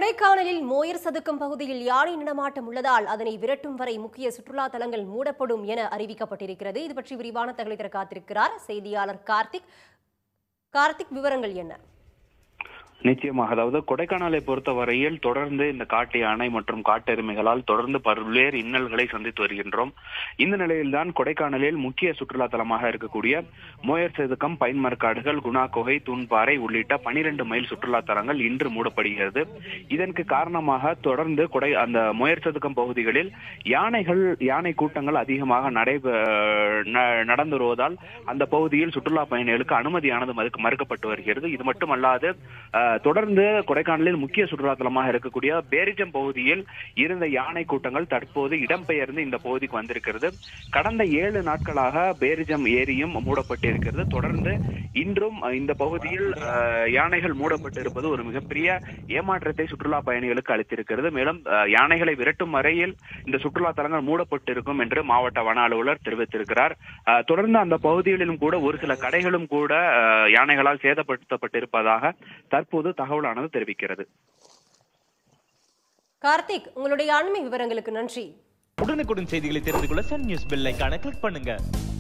கொடைக்கானலில் மோயர் சதுக்கம் பகுதியில் யானை நடமாட்டம் உள்ளதால் அதனை விரட்டும் வரை முக்கிய சுற்றுலா தலங்கள் மூடப்படும் என அறிவிக்கப்பட்டிருக்கிறது இது பற்றி விரிவான தகவலை தர காத்திருக்கிறார் செய்தியாளர் கார்த்திக் கார்த்திக் விவரங்கள் என்ன நிச்சயமாக அதாவது கொடைக்கானலை பொறுத்தவரையில் தொடர்ந்து இந்த காட்டு யானை மற்றும் காட்டெருமைகளால் தொடர்ந்து பல்வேறு இன்னல்களை சந்தித்து வருகின்றோம் இந்த நிலையில்தான் கொடைக்கானலில் முக்கிய சுற்றுலா தலமாக இருக்கக்கூடிய மோயர் செதுக்கம் பைன்மரக்காடுகள் குணா குகை தூண்பாறை உள்ளிட்ட பனிரெண்டு மைல் சுற்றுலா தலங்கள் இன்று மூடப்படுகிறது இதற்கு காரணமாக தொடர்ந்து கொடை அந்த மோயர் செதுக்கம் பகுதிகளில் யானைகள் யானை கூட்டங்கள் அதிகமாக நடைபெ ந- நடந்து வருவதால் அந்த பகுதியில் சுற்றுலா பயணிகளுக்கு அனுமதியானது மறுக்க- மறுக்கப்பட்டு வருகிறது இது மட்டுமல்லாது அஹ், தொடர்ந்து கொடைக்கானலில் முக்கிய சுற்றுலா தலமாக இருக்கக்கூடிய பேரிஜம் பகுதியில் இருந்த யானை கூட்டங்கள் தற்போது இடம்பெயர்ந்து இந்த பகுதிக்கு வந்திருக்கிறது கடந்த ஏழு நாட்களாக பேரிஜம் ஏரியும் மூடப்பட்டிருக்கிறது தொடர்ந்து இன்றும் அஹ், இந்த பகுதியில் அஹ், யானைகள் மூடப்பட்டிருப்பது ஒரு மிகப்பெரிய ஏமாற்றத்தை சுற்றுலா பயணிகளுக்கு அளித்திருக்கிறது மேலும் அஹ், யானைகளை விரட்டும் வரையில் இந்த சுற்றுலா தலங்கள் மூடப்பட்டிருக்கும் என்று மாவட்ட வன அலுவலர் தெரிவித்திருக்கிறார் அஹ், தொடர்ந்து அந்த பகுதிகளிலும் கூட ஒரு சில கடைகளும் கூட அஹ், யானைகளால் சேதப்படுத்தப்பட்டிருப்பதாக தற்போது தகவலானது தெரிவிக்கிறது கார்த்திக் உங்களுடைய அண்மை விவரங்களுக்கு நன்றி உடனுக்குடன் செய்திகளை தெரிந்து கொள்ள சன் நியூஸ் பெல் ஐகானை கிளிக் பண்ணுங்க